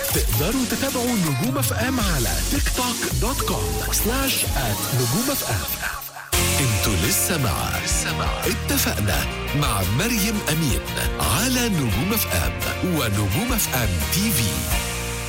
تقدروا تتابعوا نجوم اف ام على تيك توك دوت كوم سلاش ات نجوم اف ام انتوا لسه مع اتفقنا مع مريم امين على نجوم اف ام ونجوم اف ام تي في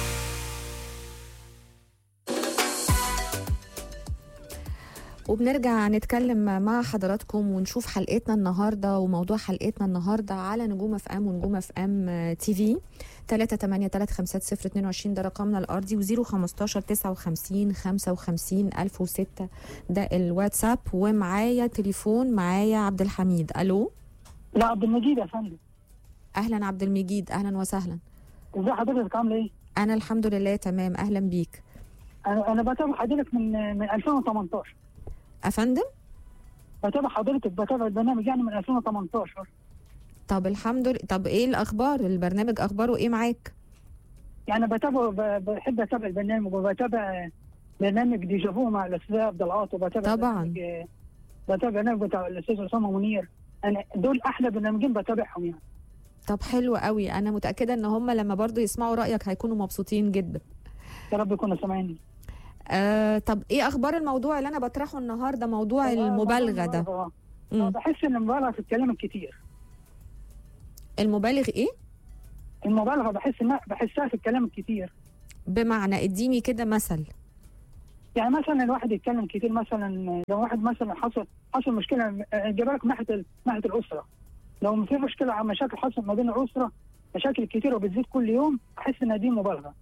وبنرجع نتكلم مع حضراتكم ونشوف حلقتنا النهارده وموضوع حلقتنا النهارده على نجوم اف ام ونجوم اف ام تي في 3 8 3 5 0 22 ده رقمنا الارضي و0 15 59 55 1006 ده الواتساب ومعايا تليفون معايا عبد الحميد الو لا عبد المجيد يا فندم اهلا عبد المجيد اهلا وسهلا ازي حضرتك عامله ايه؟ انا الحمد لله تمام اهلا بيك انا انا بتابع حضرتك من من 2018 افندم بتابع حضرتك بتابع البرنامج يعني من 2018 طب الحمد لله طب ايه الاخبار البرنامج اخباره ايه معاك يعني بتابع ب- بحب اتابع البرنامج وبتابع برنامج ديجافو مع الاستاذ عبد العاطي وبتابع طبعاً. برنامج- بتابع برنامج بتاع الاستاذ اسامه منير انا دول احلى برنامجين بتابعهم يعني طب حلو قوي انا متاكده ان هم لما برضو يسمعوا رايك هيكونوا مبسوطين جدا يا رب يكونوا سامعيني آه طب ايه اخبار الموضوع اللي انا بطرحه النهارده موضوع المبالغه ده آه. مم. بحس ان المبالغه في الكلام الكتير المبالغ ايه المبالغه بحس انها بحسها في الكلام الكتير بمعنى اديني كده مثل يعني مثلا الواحد يتكلم كتير مثلا لو واحد مثلا حصل حصل مشكله جايبها لك من ناحيه ال- ناحيه الاسره لو في مشكله عن مشاكل حصلت ما بين الاسره مشاكل كتيره وبتزيد كل يوم احس ان دي مبالغه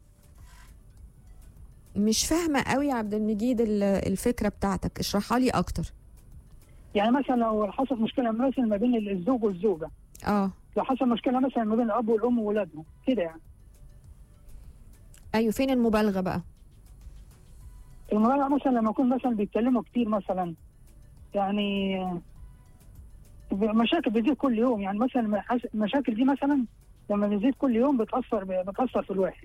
مش فاهمه قوي يا عبد المجيد ال- الفكره بتاعتك اشرحها لي اكتر يعني مثلا لو حصلت مشكله مثلا ما بين الزوج والزوجه اه لو حصل مشكله مثلا ما بين الاب والام واولادهم كده يعني ايوه فين المبالغه بقى المبالغه مثلا لما يكون مثلا بيتكلموا كتير مثلا يعني مشاكل بتزيد كل يوم يعني مثلا المشاكل دي مثلا لما بتزيد كل يوم بتاثر بتاثر في الواحد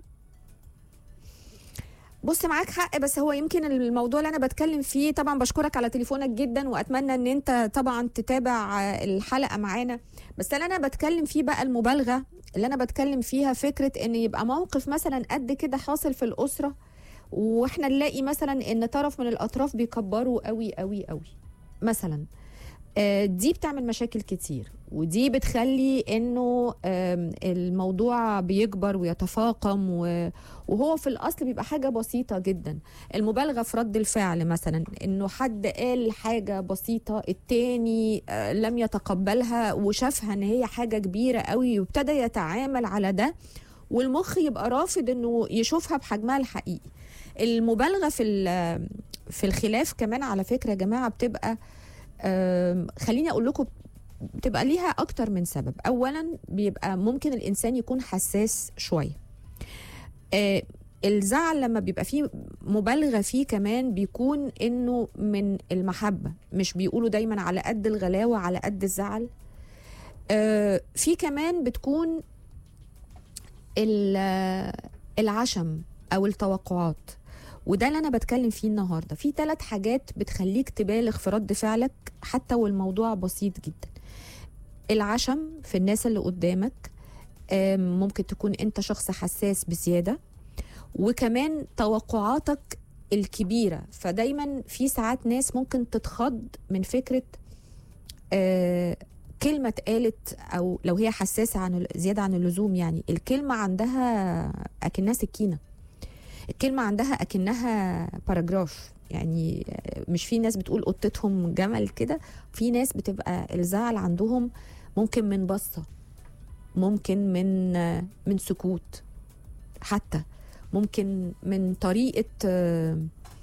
بص معاك حق بس هو يمكن الموضوع اللي انا بتكلم فيه طبعا بشكرك على تليفونك جدا واتمنى ان انت طبعا تتابع آه، الحلقه معانا بس اللي انا بتكلم فيه بقى المبالغه اللي انا بتكلم فيها فكره ان يبقى موقف مثلا قد كده حاصل في الاسره واحنا نلاقي مثلا ان طرف من الاطراف بيكبروا قوي قوي قوي مثلا آه، دي بتعمل مشاكل كتير ودي بتخلي انه آم، الموضوع بيكبر ويتفاقم و- وهو في الاصل بيبقى حاجه بسيطه جدا المبالغه في رد الفعل مثلا انه حد قال حاجه بسيطه التاني آه، لم يتقبلها وشافها ان هي حاجه كبيره قوي وابتدى يتعامل على ده والمخ يبقى رافض انه يشوفها بحجمها الحقيقي المبالغه في ال- في الخلاف كمان على فكره يا جماعه بتبقى آم، خليني اقول لكم بتبقى ليها اكتر من سبب اولا بيبقى ممكن الانسان يكون حساس شويه آه، الزعل لما بيبقى فيه مبالغه فيه كمان بيكون انه من المحبه مش بيقولوا دايما على قد الغلاوه على قد الزعل آه، في كمان بتكون ال- العشم او التوقعات وده اللي انا بتكلم فيه النهارده في ثلاث حاجات بتخليك تبالغ في رد فعلك حتى والموضوع بسيط جدا العشم في الناس اللي قدامك آم، ممكن تكون انت شخص حساس بزياده وكمان توقعاتك الكبيره فدايما في ساعات ناس ممكن تتخض من فكره آه، كلمه اتقالت او لو هي حساسه عن ال- زياده عن اللزوم يعني الكلمه عندها اكنها سكينه الكلمه عندها اكنها باراجراف يعني آه، مش في ناس بتقول قطتهم جمل كده في ناس بتبقى الزعل عندهم ممكن من بصه ممكن من آه، من سكوت حتى ممكن من طريقه آه،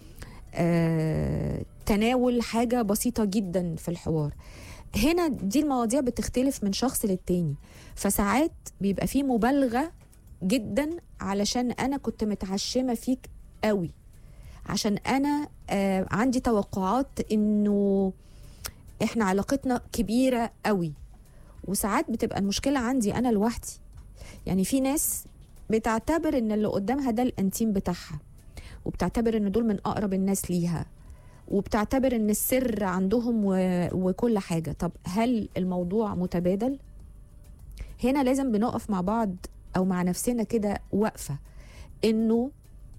آه، تناول حاجه بسيطه جدا في الحوار هنا دي المواضيع بتختلف من شخص للتاني فساعات بيبقى في مبالغه جدا علشان انا كنت متعشمه فيك قوي عشان انا آه عندي توقعات انه احنا علاقتنا كبيره قوي وساعات بتبقى المشكله عندي انا لوحدي يعني في ناس بتعتبر ان اللي قدامها ده الانتيم بتاعها وبتعتبر ان دول من اقرب الناس ليها وبتعتبر ان السر عندهم و... وكل حاجه طب هل الموضوع متبادل هنا لازم بنقف مع بعض او مع نفسنا كده وقفه انه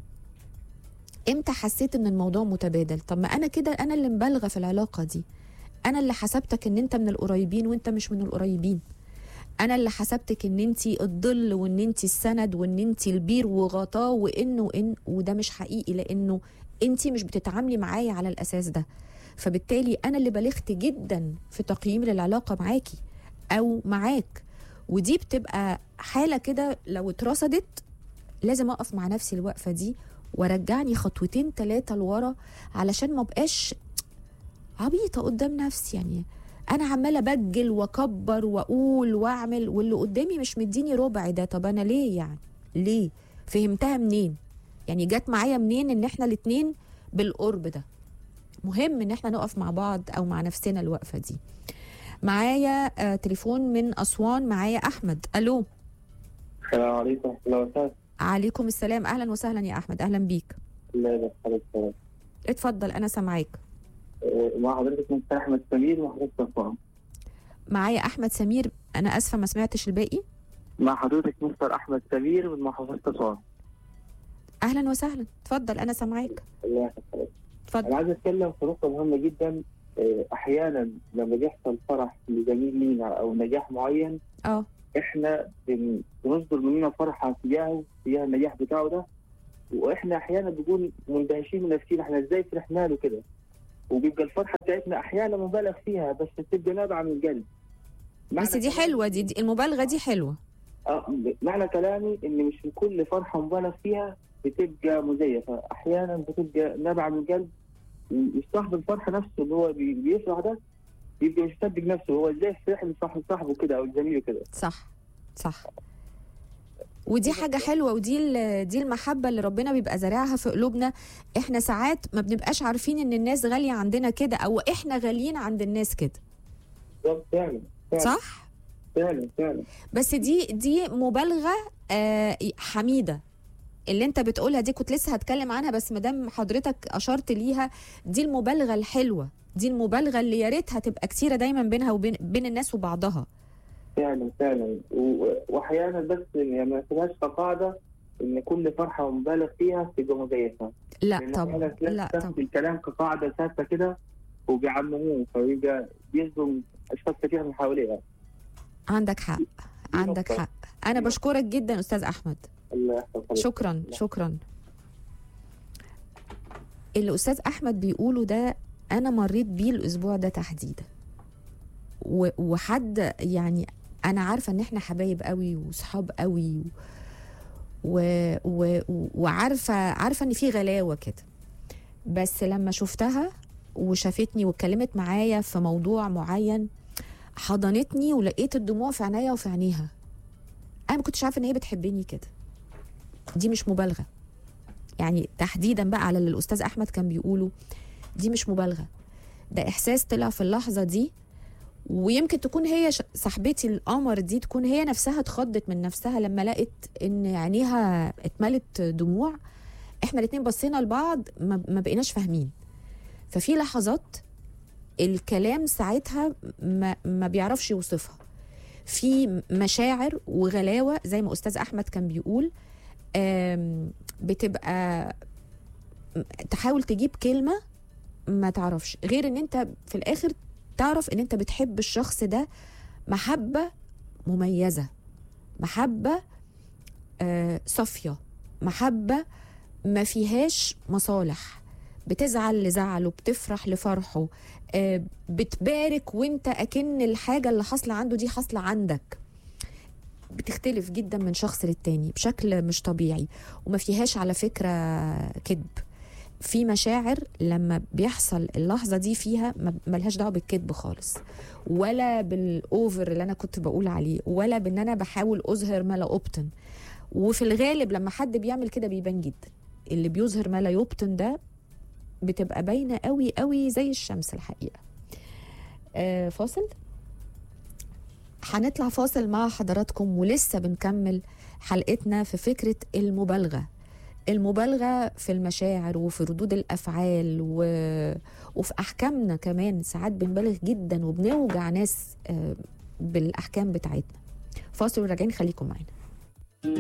امتى حسيت ان الموضوع متبادل طب ما انا كده انا اللي مبالغه في العلاقه دي انا اللي حسبتك ان انت من القريبين وانت مش من القريبين انا اللي حسبتك ان انت الظل وان انت السند وان انت البير وغطاه وان وان وده مش حقيقي لانه انت مش بتتعاملي معايا على الاساس ده فبالتالي انا اللي بلغت جدا في تقييم للعلاقه معاكي او معاك ودي بتبقى حاله كده لو اترصدت لازم اقف مع نفسي الوقفه دي ورجعني خطوتين ثلاثه لورا علشان ما بقاش عبيطه قدام نفسي يعني انا عماله بجل واكبر واقول واعمل واللي قدامي مش مديني ربع ده طب انا ليه يعني ليه فهمتها منين يعني جت معايا منين ان احنا الاتنين بالقرب ده مهم ان احنا نقف مع بعض او مع نفسنا الوقفه دي معايا آه تليفون من اسوان معايا احمد الو السلام عليكم ورحمة الله وبركاته. عليكم السلام اهلا وسهلا يا احمد اهلا بيك الله يبارك حضرتك السلام. اتفضل انا سامعاك آه، مع حضرتك مستر أحمد سمير وحضرتك صفوان. معايا احمد سمير انا اسفه ما سمعتش الباقي مع حضرتك مستر أحمد سمير من محافظة أسوان. اهلا وسهلا اتفضل انا سامعاك الله يحفظ حضرتك. اتفضل أنا عايز أتكلم في نقطة مهمة جدا آه، أحيانا لما بيحصل فرح لزميل لينا أو نجاح معين اه إحنا بن- بنصدر مننا فرحة تجاهه تجاه النجاح بتاعه ده وإحنا أحيانا بنكون مندهشين من نفسنا إحنا إزاي فرحنا له كده. وبيبقى الفرحة بتاعتنا أحيانا مبالغ فيها بس بتبقى نابعة من القلب. بس معنى دي كلامي- حلوه دي, دي المبالغه دي حلوه آه، معنى كلامي ان مش في كل فرحه مبالغ فيها بتبقى مزيفه، احيانا بتبقى نابعه من القلب وصاحب الفرحه نفسه اللي هو بي- بيفرح ده بيبقى مش مصدق نفسه هو ازاي فرح لصاحب صاحبه كده او زميله كده. صح صح ودي حاجة حلوة ودي ال- دي المحبة اللي ربنا بيبقى زارعها في قلوبنا احنا ساعات ما بنبقاش عارفين ان الناس غالية عندنا كده او احنا غاليين عند الناس كده بالظبط فعلا فعلا صح؟ فعلا فعلا بس دي دي مبالغة آه حميدة اللي انت بتقولها دي كنت لسه هتكلم عنها بس مادام حضرتك اشرت ليها دي المبالغة الحلوة دي المبالغة اللي يا ريتها تبقى كتيرة دايما بينها وبين بين الناس وبعضها فعلا فعلا و- واحيانا بس يعني ما ناخدهاش كقاعده ان كل فرحه مبالغ فيها تبقى مزيفه. لا لأن طبعا أحياناً تلاقي لا تاخد طبعا الكلام كقاعده ثابته كده وبيعمموه فيبقى بيصدم اشخاص كتير من حواليها. عندك حق عندك نقطة. حق انا بشكرك جدا استاذ احمد الله يحفظ حضرتك. شكرا شكرا اللي استاذ احمد بيقوله ده انا مريت بيه الاسبوع ده تحديدا و- وحد يعني انا عارفه ان احنا حبايب قوي وصحاب قوي و... و... و... وعارفه عارفه ان في غلاوه كده بس لما شفتها وشافتني واتكلمت معايا في موضوع معين حضنتني ولقيت الدموع في عينيا وفي عينيها انا ما كنتش عارفه ان هي بتحبني كده دي مش مبالغه يعني تحديدا بقى على اللي الاستاذ احمد كان بيقوله دي مش مبالغه ده احساس طلع في اللحظه دي ويمكن تكون هي ش- صاحبتي القمر دي تكون هي نفسها اتخضت من نفسها لما لقت ان عينيها اتملت دموع احنا الاتنين بصينا لبعض ما ما بقيناش فاهمين ففي لحظات الكلام ساعتها ما, ما بيعرفش يوصفها في مشاعر وغلاوه زي ما استاذ احمد كان بيقول آم، بتبقى تحاول تجيب كلمه ما تعرفش غير ان انت في الاخر تعرف ان انت بتحب الشخص ده محبه مميزه محبه آه، صافيه محبه ما فيهاش مصالح بتزعل لزعله بتفرح لفرحه آه، بتبارك وانت اكن الحاجه اللي حاصله عنده دي حاصله عندك بتختلف جدا من شخص للتاني بشكل مش طبيعي وما فيهاش على فكره كذب في مشاعر لما بيحصل اللحظه دي فيها ما- ملهاش دعوه بالكذب خالص ولا بالاوفر اللي انا كنت بقول عليه ولا بان انا بحاول اظهر ما لا ابطن وفي الغالب لما حد بيعمل كده بيبان جدا اللي بيظهر ما لا يبطن ده بتبقى باينه قوي قوي زي الشمس الحقيقه آه فاصل هنطلع فاصل مع حضراتكم ولسه بنكمل حلقتنا في فكره المبالغه المبالغه في المشاعر وفي ردود الافعال و... وفي احكامنا كمان ساعات بنبالغ جدا وبنوجع ناس آه، بالاحكام بتاعتنا فاصل وراجعين خليكم معانا